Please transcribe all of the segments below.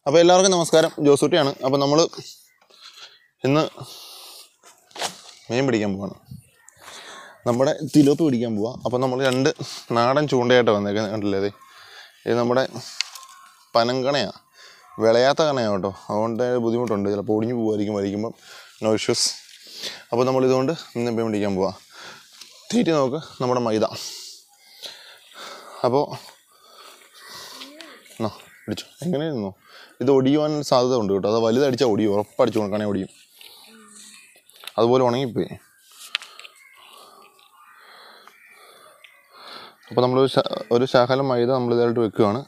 അപ്പോൾ എല്ലാവർക്കും നമസ്കാരം ജോസൂട്ടിയാണ് അപ്പോൾ നമ്മൾ ഇന്ന് മീൻ പിടിക്കാൻ പോവാണ് നമ്മുടെ തിലോപ്പ് പിടിക്കാൻ പോവാ അപ്പോൾ നമ്മൾ രണ്ട് നാടൻ ചൂണ്ടയായിട്ട് വന്നേക്കുന്നത് കണ്ടില്ലേ ഇത് ഇത് നമ്മുടെ പനങ്കണയാണ് വിളയാത്ത കണയാണ് കേട്ടോ അതുകൊണ്ട് ബുദ്ധിമുട്ടുണ്ട് ചിലപ്പോൾ ഒടിഞ്ഞു പോകുമായിരിക്കും വലിക്കുമ്പം നോ ഇഷ്യൂസ് അപ്പോൾ നമ്മൾ ഇതുകൊണ്ട് ഇന്ന് മീൻ പിടിക്കാൻ പോവാം തീറ്റി നോക്ക് നമ്മുടെ മൈദ അപ്പോൾ എന്നാ പിടിച്ചു എങ്ങനെയായിരുന്നു ഇത് ഒടിയുവാൻ സാധ്യത ഉണ്ട് കേട്ടോ അത് വലുതടിച്ചാൽ ഒടിയും ഉറപ്പടിച്ചു കൊടുക്കണേ ഒടിയും അതുപോലെ ഉണങ്ങിപ്പോയി അപ്പോൾ നമ്മൾ ഒരു ശകലം മൈദ നമ്മൾ ഇതായിട്ട് വെക്കുകയാണ്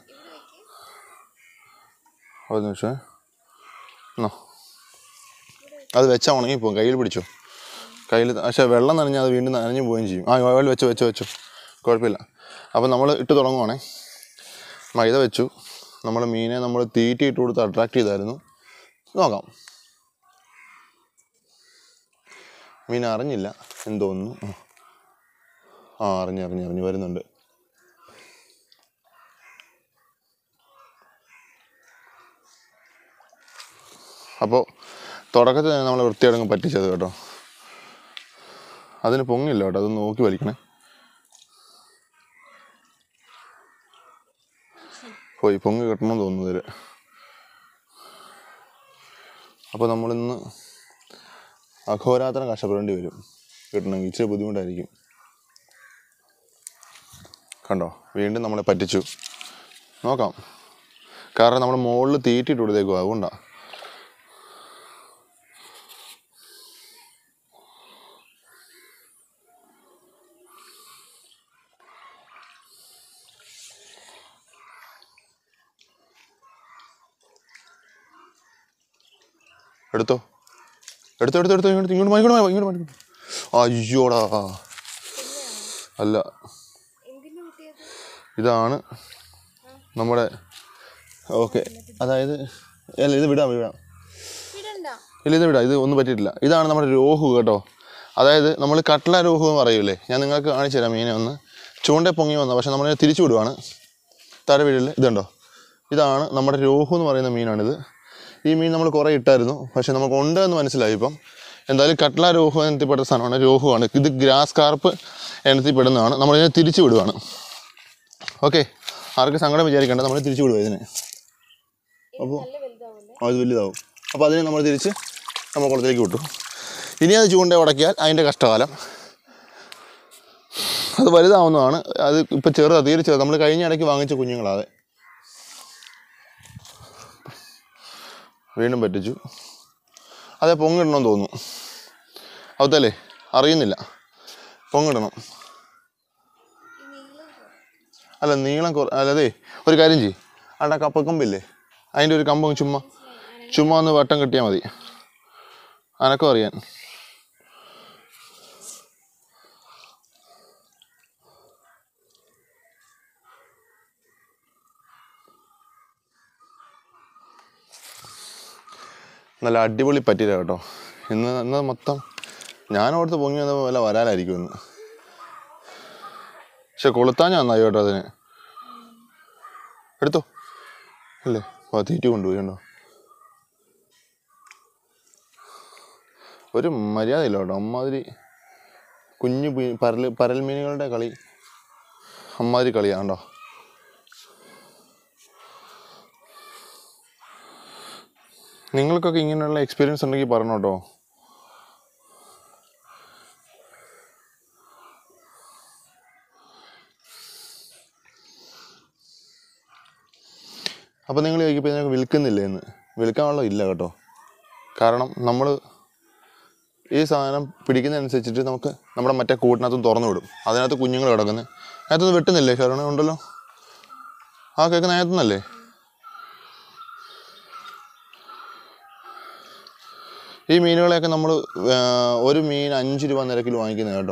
ഒരു നിമിഷം എന്നാ അത് വെച്ചാൽ ഉണങ്ങിപ്പോവും കയ്യിൽ പിടിച്ചോ കയ്യിൽ പക്ഷേ വെള്ളം നനഞ്ഞാൽ അത് വീണ്ടും നനഞ്ഞു പോവുകയും ചെയ്യും ആ ഓയിൽ വെച്ചോ വെച്ചോ വെച്ചോ കുഴപ്പമില്ല അപ്പോൾ നമ്മൾ ഇട്ട് തുടങ്ങുവാണേ മൈദ വെച്ചു നമ്മൾ മീനെ നമ്മൾ തീറ്റി ഇട്ട് കൊടുത്ത് അട്രാക്ട് ചെയ്തായിരുന്നു നോക്കാം മീൻ അറിഞ്ഞില്ല എന്തോന്നു ആ അറിഞ്ഞ് അറിഞ്ഞ് അറിഞ്ഞ് വരുന്നുണ്ട് അപ്പോൾ തുടക്കത്തിൽ തന്നെ നമ്മൾ വൃത്തിയടങ്ങ് പറ്റിച്ചത് കേട്ടോ അതിന് പൊങ്ങില്ല കേട്ടോ അത് നോക്കി വലിക്കണേ പോയി പൊങ്ങി കിട്ടണമെന്ന് തോന്നുന്നു ഇതിൽ അപ്പോൾ നമ്മളിന്ന് അഘോരാത്രം കഷ്ടപ്പെടേണ്ടി വരും കിട്ടണമെങ്കിൽ ഇച്ചിരി ബുദ്ധിമുട്ടായിരിക്കും കണ്ടോ വീണ്ടും നമ്മളെ പറ്റിച്ചു നോക്കാം കാരണം നമ്മൾ മുകളിൽ തീറ്റിട്ട് കൊടുത്തേക്കും അതുകൊണ്ടാണ് എടുത്തോ എടുത്തോ എടുത്തോ എടുത്തോ ഇങ്ങോട്ട് ഇങ്ങോട്ട് വാ, ഇങ്ങോട്ട് വാ, ഇങ്ങോട്ട് വാ, ഇങ്ങോട്ട് വാ. അയ്യോടാ അല്ല എന്തിനു കിട്ടിയത് ഇതാണ് നമ്മുടെ ഓക്കെ അതായത് അല്ല ഇത് വിടാം വിടാം വിടണ്ട ഇല്ല ഇത് വിടാം ഇത് ഒന്നും പറ്റിയിട്ടില്ല ഇതാണ് നമ്മുടെ രോഹു കേട്ടോ അതായത് നമ്മൾ കട്ട്ല രോഹു എന്ന് പറയൂലേ ഞാൻ നിങ്ങൾക്ക് കാണിച്ചു തരാം മീനെ ഒന്ന് ചൂണ്ട പൊങ്ങി വന്ന പക്ഷെ നമ്മൾ തിരിച്ചു വിടുവാണ് താഴെ വീടിൽ ഇതുണ്ടോ ഇതാണ് നമ്മുടെ രോഹു എന്ന് പറയുന്ന മീനാണിത് ഈ മീൻ നമ്മൾ കുറേ ഇട്ടായിരുന്നു പക്ഷെ നമുക്ക് ഉണ്ട് എന്ന് മനസ്സിലായി ഇപ്പം എന്തായാലും കട്ട്ല രോഹു എണ്ണത്തിൽപ്പെട്ട സാധനമാണ് രോഹുവാണ് ഇത് ഗ്രാസ് കാർപ്പ് എണ്ണത്തിൽ പെടുന്നതാണ് നമ്മളിതിനെ തിരിച്ചു വിടുവാണ് ഓക്കെ ആർക്ക് സങ്കടം വിചാരിക്കേണ്ട നമ്മൾ തിരിച്ചു വിടുക ഇതിനെ ഇത് നല്ല വലുതാവൂലേ അത് വലുതാവും അപ്പോൾ അതിനെ നമ്മൾ തിരിച്ച് നമ്മൾ കുളത്തിലേക്ക് വിട്ടു ഇനി അത് ചൂണ്ട ഉടക്കിയാൽ അതിൻ്റെ കഷ്ടകാലം അത് വലുതാവുന്നതാണ് അത് ഇപ്പം ചെറുതാണ് തീരെ ചെറുത് നമ്മൾ കഴിഞ്ഞ ഇടയ്ക്ക് വാങ്ങിച്ച കുഞ്ഞുങ്ങളാതെ വീണ്ടും പറ്റിച്ചു അതെ പൊങ്ങിടണമെന്ന് തോന്നുന്നു അവത്തല്ലേ അറിയുന്നില്ല പൊങ്ങിടണം ഈ നീളം അല്ല നീളം കുറ അല്ലതേ ഒരു കാര്യം ചെയ്യ് അവിടെ കപ്പക്കമ്പില്ലേ അതിൻ്റെ ഒരു കമ്പ് ചുമ്മാ ചുമ്മാ ഒന്ന് വട്ടം കിട്ടിയാൽ മതി അനക്കം അറിയാൻ നല്ല അടിപൊളി പറ്റിയില്ല കേട്ടോ ഇന്ന് ഇന്ന് മൊത്തം ഞാൻ അവിടുത്തെ പൊങ്ങി വന്നപ്പോൾ വല്ല വരാലായിരിക്കും ഇന്ന് പക്ഷെ കൊളുത്താൻ ഞാൻ നന്നായി കേട്ടോ അതിന് എടുത്തോ അല്ലേ ആ തീറ്റി കൊണ്ടുപോയി കണ്ടോ ഒരു മര്യാദയില്ല കേട്ടോ അമ്മാതിരി കുഞ്ഞു പീ- പരൽ പരൽ മീനുകളുടെ കളി അമ്മാതിരി കളിയാണ്ടോ നിങ്ങൾക്കൊക്കെ ഇങ്ങനെയുള്ള എക്സ്പീരിയൻസ് ഉണ്ടെങ്കിൽ പറഞ്ഞോ കേട്ടോ അപ്പോൾ നിങ്ങൾ ചോദിക്കുമ്പോൾ ഇതിനൊക്കെ വിൽക്കുന്നില്ലേ എന്ന് വിൽക്കാനുള്ള ഇല്ല കേട്ടോ കാരണം നമ്മൾ ഈ സാധനം പിടിക്കുന്നതനുസരിച്ചിട്ട് നമുക്ക് നമ്മുടെ മറ്റേ കൂട്ടിനകത്തും തുറന്നു വിടും അതിനകത്ത് കുഞ്ഞുങ്ങൾ കിടക്കുന്നത് അതിനകത്തൊന്നും വെട്ടുന്നില്ലേ ശരണ ഉണ്ടല്ലോ ആ കേൾക്കുന്ന അതിനകത്തുനിന്നല്ലേ ഈ മീനുകളെയൊക്കെ നമ്മൾ ഒരു മീൻ അഞ്ച് രൂപ നിരക്കിൽ വാങ്ങിക്കുന്നത് കേട്ടോ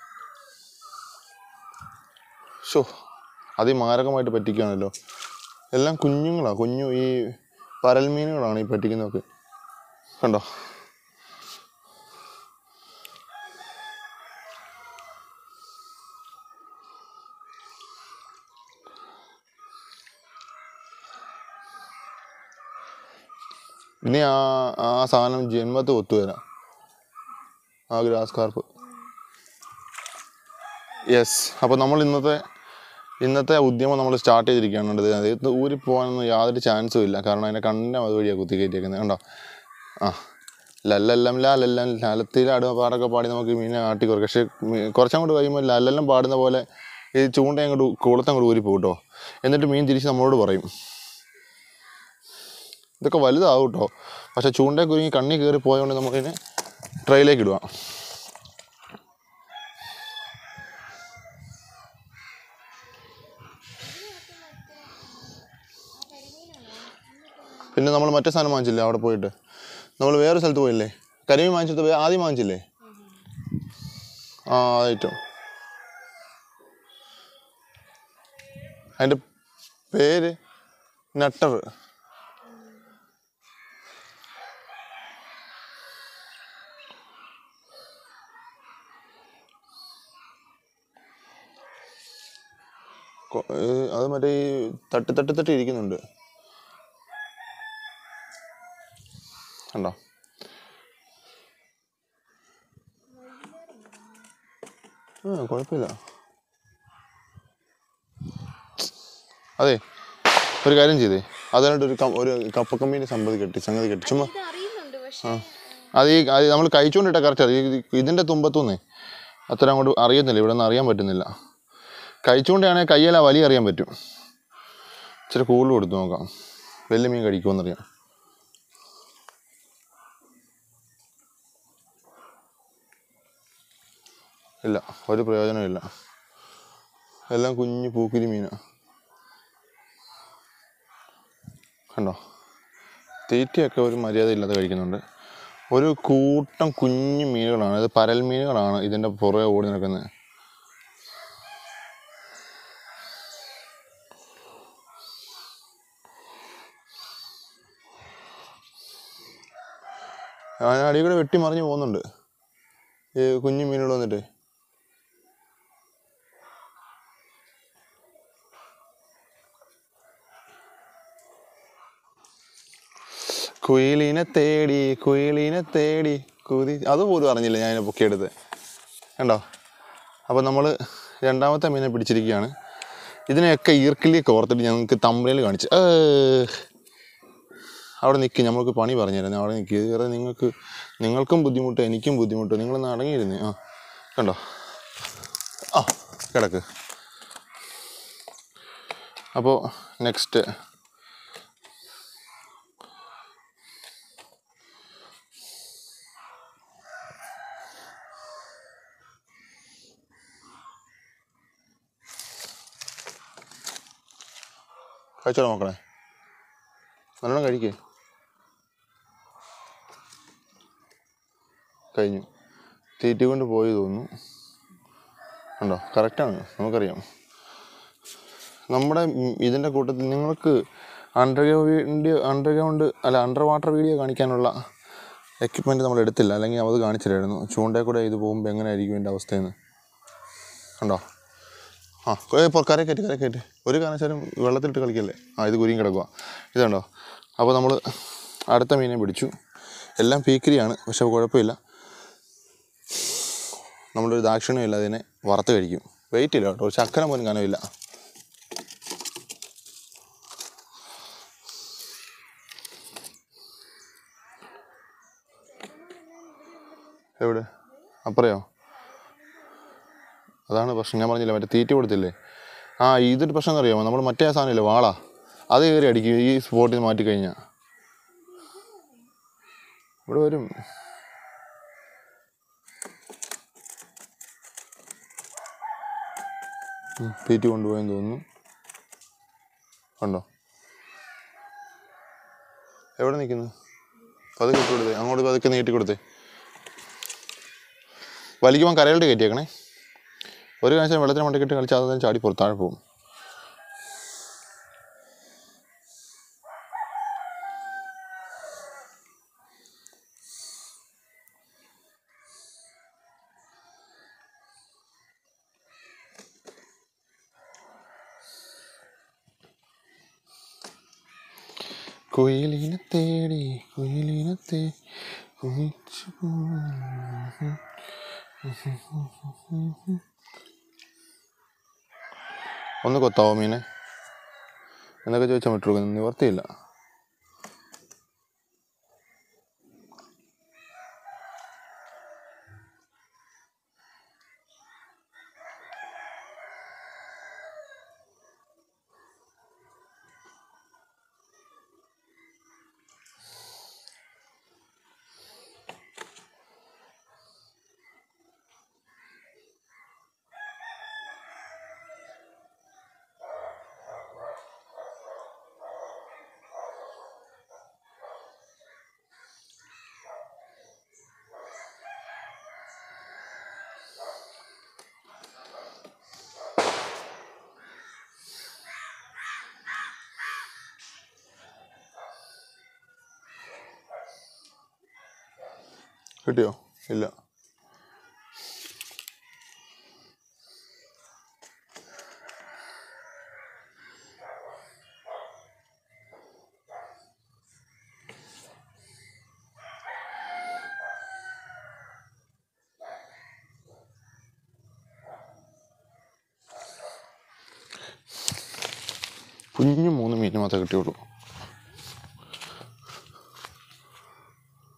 ഷോ അതിമാരകമായിട്ട് പറ്റിക്കുകയാണല്ലോ എല്ലാം കുഞ്ഞുങ്ങളാണ് കുഞ്ഞു ഈ പരൽ മീനുകളാണ് ഈ പറ്റിക്കുന്നതൊക്കെ കണ്ടോ ഇനി ആ ആ സാധനം ജന്മത്തെ ഒത്തുവരാം ആ ഗ്രാസ് കാർപ്പ് യെസ് അപ്പോൾ നമ്മൾ ഇന്നത്തെ ഇന്നത്തെ ഉദ്യമം നമ്മൾ സ്റ്റാർട്ട് ചെയ്തിരിക്കുകയാണ് ഇത് അത് ഊരി പോകാനൊന്നും യാതൊരു ചാൻസും ഇല്ല കാരണം അതിനെ കണ്ണിൻ്റെ അതുവഴിയാണ് കുത്തി കയറ്റിയേക്കുന്നത് കണ്ടോ ആ ലല്ലെല്ലാം ലാലെല്ലാം ലാലത്തിലാടുക പാടൊക്കെ പാടി നമുക്ക് മീനെ ആട്ടി കുറക്കും പക്ഷേ മീ- കുറച്ചങ്ങോട്ട് കഴിയുമ്പോൾ ലല്ലെല്ലാം പാടുന്ന പോലെ ഈ ചൂണ്ട അങ്ങോട്ട് കുളത്തങ്ങോട്ട് ഊരി പോകും കേട്ടോ എന്നിട്ട് മീൻ തിരിച്ച് നമ്മളോട് പറയും ഇതൊക്കെ വലുതാവും കേട്ടോ പക്ഷേ ചൂണ്ടയെ കുരുങ്ങി കണ്ണി കയറി പോയതുകൊണ്ട് നമുക്കിതിനെ ട്രെയിലേക്ക് ഇടുക പിന്നെ നമ്മൾ മറ്റേ സാധനം വാങ്ങിച്ചില്ലേ അവിടെ പോയിട്ട് നമ്മൾ വേറെ സ്ഥലത്ത് പോയില്ലേ കരിമീൻ വാങ്ങിച്ചത് വേ- ആദ്യം വാങ്ങിച്ചില്ലേ ആ ഐറ്റം അതിൻ്റെ പേര് നട്ടർ കൊ- ഏ, അത് മറ്റേ ഈ തട്ടി തട്ടി തട്ടി ഇരിക്കുന്നുണ്ട് കണ്ടോ ആ കുഴപ്പമില്ല അതെ ഒരു കാര്യം ചെയ്തേ അതിനായിട്ട് ഒരു കം- ഒരു കപ്പക്കമ്പീൻ്റെ സമ്പതി കെട്ടി സംഗതി കെട്ടി ചുമ്മാ ഇത് അറിയുന്നുണ്ട് പക്ഷെ അത് ഈ അത് നമ്മൾ കഴിച്ചുകൊണ്ടിട്ട കറക്റ്റ് അറിയാം ഇതിൻ്റെ തുമ്പത്തുനിന്നേ അത്ര അങ്ങോട്ട് അറിയുന്നില്ല ഇവിടെ നിന്ന് അറിയാൻ പറ്റുന്നില്ല കഴിച്ചുകൊണ്ടാണെങ്കിൽ കയ്യില വലിയ അറിയാൻ പറ്റും ഇച്ചിരി കൂടുതൽ കൊടുത്ത് നോക്കാം വലിയ മീൻ കഴിക്കുമെന്നറിയാം ഇല്ല ഒരു പ്രയോജനമില്ല എല്ലാം കുഞ്ഞു പൂക്കിരി മീനാണ് കണ്ടോ തീറ്റയൊക്കെ ഒരു മര്യാദ ഇല്ലാതെ കഴിക്കുന്നുണ്ട് ഒരു കൂട്ടം കുഞ്ഞു മീനുകളാണ് ഇത് പരൽ മീനുകളാണ് ഇതിൻ്റെ പുറകെ ഓടി നടക്കുന്നത് ഞാൻ അടി കൂടെ വെട്ടി മറിഞ്ഞ് പോകുന്നുണ്ട് ഈ കുഞ്ഞു മീനുകൾ വന്നിട്ട് കുയിലിനെ തേടി കുയിലിനെ തേടി കുതി അതുപോലും അറിഞ്ഞില്ല ഞാൻ ഇതിനെ പൊക്കിയെടുത്ത് കണ്ടോ അപ്പോൾ നമ്മൾ രണ്ടാമത്തെ മീനെ പിടിച്ചിരിക്കുകയാണ് ഇതിനെയൊക്കെ ഈർക്കിലി കോർത്തിട്ട് ഞങ്ങൾക്ക് തമ്മിൽ കാണിച്ച് ഏ. അവിടെ നിൽക്കും നമ്മൾക്ക് പണി പറഞ്ഞുതരുന്നത് അവിടെ നിൽക്കുക വേറെ നിങ്ങൾക്ക് നിങ്ങൾക്കും ബുദ്ധിമുട്ട് എനിക്കും ബുദ്ധിമുട്ട് നിങ്ങളൊന്ന് അടങ്ങിയിരുന്നേ ആ കണ്ടോ ആ കിടക്ക് അപ്പോൾ നെക്സ്റ്റ് കഴിച്ചോളാം മക്കളെ നല്ലോണം കഴിക്കേ കഴിഞ്ഞു തീറ്റി കൊണ്ട് പോയി തോന്നുന്നു ഉണ്ടോ കറക്റ്റാണ് നമുക്കറിയാം നമ്മുടെ ഉം ഇതിൻ്റെ കൂട്ടത്തിൽ നിങ്ങൾക്ക് അണ്ടർഗ്രൗണ്ട് അണ്ടർഗ്രൗണ്ട് അല്ല അണ്ടർ വാട്ടർ വീഡിയോ കാണിക്കാനുള്ള എക്യുപ്മെൻറ്റ് നമ്മൾ എടുത്തില്ല അല്ലെങ്കിൽ അത് കാണിച്ചില്ലായിരുന്നു ചൂണ്ടയിൽ കൂടെ ഇത് പോകുമ്പോൾ എങ്ങനെയായിരിക്കും എൻ്റെ അവസ്ഥയെന്ന് കണ്ടോ ആ ഇപ്പോൾ കര കയറ്റി കര കയറ്റി ഒരു കാരണവശാലും വെള്ളത്തിലിട്ട് കളിക്കല്ലേ ആ ഇത് കുരിയും കിടക്കുക ഇതുണ്ടോ അപ്പോൾ നമ്മൾ അടുത്ത മീനെ പിടിച്ചു എല്ലാം പീക്കിരിയാണ് പക്ഷെ കുഴപ്പമില്ല നമ്മളൊരു ദാക്ഷിണ്യമില്ല അതിനെ വറുത്ത് കഴിക്കും വെയിറ്റ് ഇല്ല കേട്ടോ ഒരു ചക്കര പോലും കനവില്ല എവിടെ അപ്പറയോ അതാണ് പ്രശ്നം ഞാൻ പറഞ്ഞില്ല മറ്റേ തീറ്റ കൊടുത്തില്ലേ ആ ഇതൊരു പ്രശ്നം എന്ന് അറിയാമോ നമ്മൾ മറ്റേ സാധനമില്ലേ വാള അത് കയറി അടിക്കും ഈ സ്പോട്ടിൽ നിന്ന് മാറ്റി കഴിഞ്ഞാൽ ഇവിടെ വരും ഉം, തീറ്റ കൊണ്ടുപോയെന്ന് തോന്നുന്നു കണ്ടോ എവിടെ നിൽക്കുന്നു പതുക്കെ ഇട്ട് കൊടുത്തേ അങ്ങോട്ട് പതുക്കെ നീട്ടി കൊടുത്തേ വലിക്കുമ്പോൾ കരയിലോട്ട് കയറ്റിയേക്കണേ ഒരു കാഴ്ച വെള്ളത്തിന് മണ്ടക്കിട്ട് കളിച്ചാൽ അതെല്ലാം ചാടി പുറത്ത് താഴെ പോകും കുയിലിനെ തേടി കുയിലിനെ തേ കുയിച്ചു പോ- ഒന്ന് കൊത്താവോ മീനെ എന്നൊക്കെ ചോദിച്ചാൽ വിട്ടുകൊടുക്കുന്നു നിവർത്തിയില്ല കിട്ടിയോ ഇല്ല കുഞ്ഞു മൂന്ന് മീൻ മാത്രമേ കിട്ടിയുള്ളൂ